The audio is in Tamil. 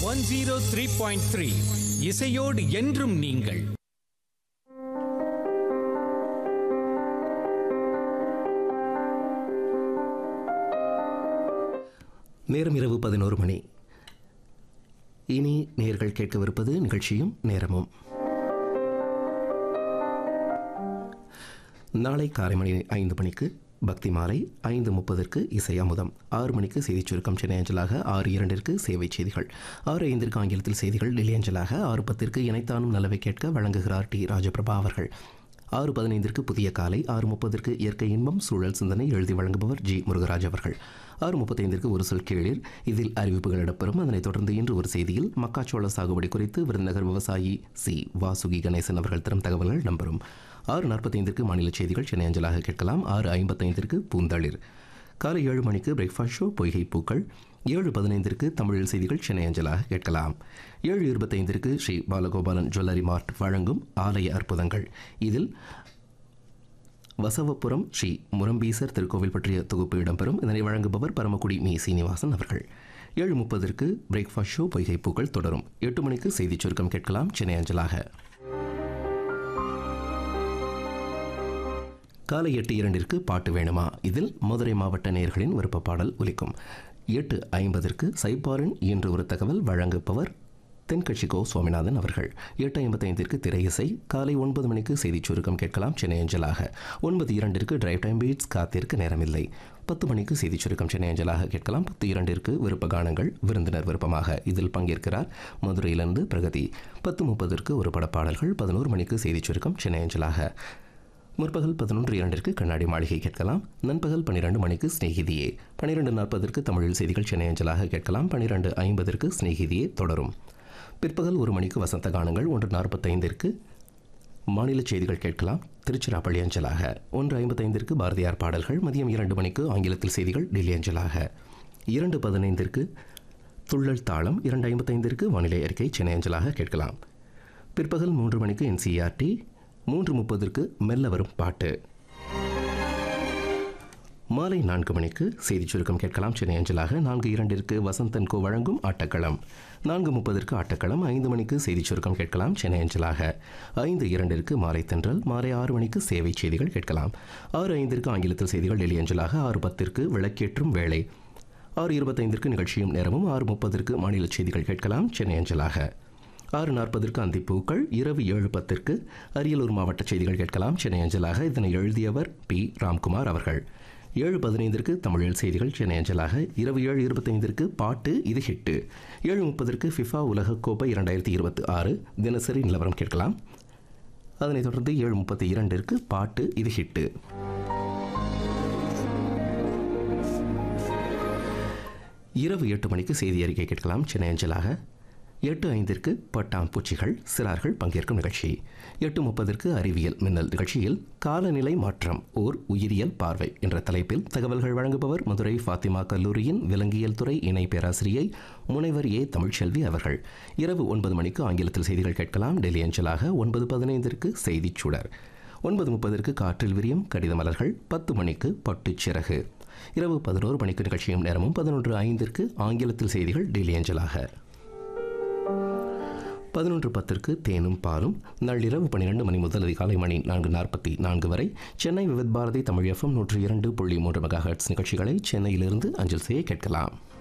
one zero three point three இசையோடு என்றும் நீங்கள் நேரம் இரவு பதினோரு மணி இனி நேர்கள் கேட்கவிருப்பது நிகழ்ச்சியும் நேரமும் நாளை காலை மணி ஐந்து மணிக்கு பக்தி மாலை ஐந்து முப்பதற்கு இசை அமுதம் ஆறு மணிக்கு செய்திச் சுருக்கம் சென்னை அஞ்சலாக ஆறு இரண்டிற்கு சேவை செய்திகள் ஆறு ஐந்திற்கு ஆங்கிலத்தில் செய்திகள் டெல்லி அஞ்சலாக ஆறு பத்திற்கு இணைத்தானும் நல்லவை கேட்க வழங்குகிறார் டி ராஜபிரபா அவர்கள் ஆறு பதினைந்திற்கு புதிய காலை ஆறு முப்பதற்கு இயற்கை இன்பம் சூழல் சிந்தனை எழுதி வழங்குபவர் ஜி முருகராஜ் அவர்கள் ஆறு முப்பத்தைந்திற்கு ஒரு சொல் கீழில் இதில் அறிவிப்புகள் இடம்பெறும் அதனைத் தொடர்ந்து இன்று ஒரு செய்தியில் மக்காச்சோள சாகுபடி குறித்து விருதுநகர் விவசாயி சி வாசுகி கணேசன் அவர்கள் தரும் தகவல்கள் இடம்பெறும் ஆறு நாற்பத்தைந்திற்கு மாநில செய்திகள் சென்னை அஞ்சலாக கேட்கலாம் ஆறு ஐம்பத்தைந்திற்கு பூந்தளிர் காலை ஏழு மணிக்கு பிரேக்ஃபாஸ்ட் ஷோ பொய்கை பூக்கள் ஏழு பதினைந்திற்கு தமிழில் செய்திகள் சென்னை அஞ்சலாக கேட்கலாம் ஏழு இருபத்தைந்திற்கு ஸ்ரீ பாலகோபாலன் ஜுவல்லரி மார்ட் வழங்கும் ஆலய அற்புதங்கள் இதில் வசவபுரம் ஸ்ரீ முரம்பீசர் திருக்கோவில் பற்றிய தொகுப்பு இடம்பெறும் இதனை வழங்குபவர் பரமக்குடி மீ சீனிவாசன் அவர்கள் ஏழு முப்பதற்கு பிரேக்ஃபாஸ்ட் ஷோ பொய்கை பூக்கள் தொடரும் எட்டு மணிக்கு செய்திச் சுருக்கம் கேட்கலாம் சென்னை அஞ்சலாக காலை எட்டு இரண்டிற்கு பாட்டு வேணுமா இதில் மதுரை மாவட்ட நேயர்களின் விருப்ப பாடல் ஒலிக்கும் எட்டு ஐம்பதற்கு சைப்பாரின் இன்று ஒரு தகவல் வழங்குப்பவர் தென்கட்சி கோ சுவாமிநாதன் அவர்கள் எட்டு ஐம்பத்தைந்திற்கு திரை இசை காலை ஒன்பது மணிக்கு செய்திச் சுருக்கம் கேட்கலாம் சென்னை அஞ்சலாக ஒன்பது இரண்டிற்கு டிரைவ் டைம் பீட்ஸ் காத்திற்கு நேரமில்லை பத்து மணிக்கு செய்திச் சுருக்கம் சென்னை அஞ்சலாக கேட்கலாம் பத்து இரண்டிற்கு விருப்ப கானங்கள் விருந்தினர் விருப்பமாக இதில் பங்கேற்கிறார் மதுரையிலிருந்து பிரகதி பத்து முப்பதற்கு ஒரு பட பாடல்கள் பதினோரு மணிக்கு செய்திச் சுருக்கம் சென்னை அஞ்சலாக முற்பகல் பதினொன்று இரண்டிற்கு கண்ணாடி மாளிகை கேட்கலாம் நண்பகல் பன்னிரண்டு மணிக்கு ஸ்நேகிதியே பன்னிரெண்டு நாற்பதற்கு தமிழில் செய்திகள் சென்னை அஞ்சலாக கேட்கலாம் பன்னிரெண்டு ஐம்பதற்கு ஸ்நேகிதியே தொடரும் பிற்பகல் ஒரு மணிக்கு வசந்த கானங்கள் ஒன்று நாற்பத்தைந்திற்கு மாநில செய்திகள் கேட்கலாம் திருச்சிராப்பள்ளி அஞ்சலாக ஒன்று ஐம்பத்தைந்திற்கு பாரதியார் பாடல்கள் மதியம் இரண்டு மணிக்கு ஆங்கிலத்தில் செய்திகள் டெல்லி அஞ்சலாக இரண்டு பதினைந்திற்கு துள்ளல் தாளம் இரண்டு ஐம்பத்தைந்திற்கு வானிலை அறிக்கை சென்னை அஞ்சலாக கேட்கலாம் பிற்பகல் மூன்று மணிக்கு என்சிஆர்டி மூன்று முப்பதற்கு மெல்ல வரும் பாட்டு மாலை நான்கு மணிக்கு செய்திச் சுருக்கம் கேட்கலாம் சென்னை அஞ்சலாக நான்கு இரண்டிற்கு வசந்தன் கோ வழங்கும் ஆட்டக்களம் நான்கு முப்பதற்கு ஆட்டக்களம் ஐந்து மணிக்கு செய்திச் சுருக்கம் கேட்கலாம் சென்னை அஞ்சலாக ஐந்து இரண்டிற்கு மாலை தென்றல் மாலை ஆறு மணிக்கு சேவை செய்திகள் கேட்கலாம் ஆறு ஐந்திற்கு ஆங்கிலத்தில் செய்திகள் டெல்லி அஞ்சலாக ஆறு பத்திற்கு விளக்கேற்றும் வேலை ஆறு இருபத்தைந்திற்கு நிகழ்ச்சியும் நேரமும் ஆறு முப்பதற்கு மாநில செய்திகள் கேட்கலாம் சென்னை அஞ்சலாக ஆறு நாற்பதற்கு அந்திப்பூக்கள் இரவு ஏழு பத்திற்கு அரியலூர் மாவட்ட செய்திகள் கேட்கலாம் சென்னை அஞ்சலாக இதனை எழுதியவர் பி ராம்குமார் அவர்கள் ஏழு பதினைந்திற்கு தமிழில் செய்திகள் சென்னை அஞ்சலாக இரவு ஏழு இருபத்தைந்திற்கு பாட்டு இது ஹிட்டு ஏழு முப்பதற்கு ஃபிஃபா உலகக்கோப்பை இரண்டாயிரத்தி இருபத்தி ஆறு தினசரி நிலவரம் கேட்கலாம் அதனைத் தொடர்ந்து ஏழு முப்பத்தி இரண்டிற்கு பாட்டு இது ஹிட்டு இரவு எட்டு மணிக்கு செய்தி அறிக்கை கேட்கலாம் சென்னை அஞ்சலாக எட்டு ஐந்திற்கு பட்டாம்பூச்சிகள் சிறார்கள் பங்கேற்கும் நிகழ்ச்சி எட்டு முப்பதற்கு அறிவியல் மின்னல் நிகழ்ச்சியில் காலநிலை மாற்றம் ஓர் உயிரியல் பார்வை என்ற தலைப்பில் தகவல்கள் வழங்குபவர் மதுரை ஃபாத்திமா கல்லூரியின் விலங்கியல் துறை இணை பேராசிரியை முனைவர் ஏ தமிழ்ச்செல்வி அவர்கள் இரவு ஒன்பது மணிக்கு ஆங்கிலத்தில் செய்திகள் கேட்கலாம் டெல்லி அஞ்சலாக ஒன்பது பதினைந்திற்கு செய்திச் சுடர் ஒன்பது முப்பதற்கு காற்றில் விரியும் கடித மலர்கள் பத்து மணிக்கு பட்டுச் சிறகு இரவு பதினோரு மணிக்கு நிகழ்ச்சியும் நேரமும் பதினொன்று ஐந்திற்கு ஆங்கிலத்தில் செய்திகள் டெல்லி அஞ்சலாக பதினொன்று பத்திற்கு தேனும் பாலும் நள்ளிரவு பன்னிரண்டு மணி முதல் அதிகாலை மணி நான்கு நாற்பத்தி நான்கு வரை சென்னை விவித் பாரதி தமிழ் எஃப்எம் நூற்றி இரண்டு புள்ளி மூன்று மெகா ஹெர்ட்ஸ் நிகழ்ச்சிகளை சென்னையிலிருந்து அஞ்சல் செய்ய கேட்கலாம்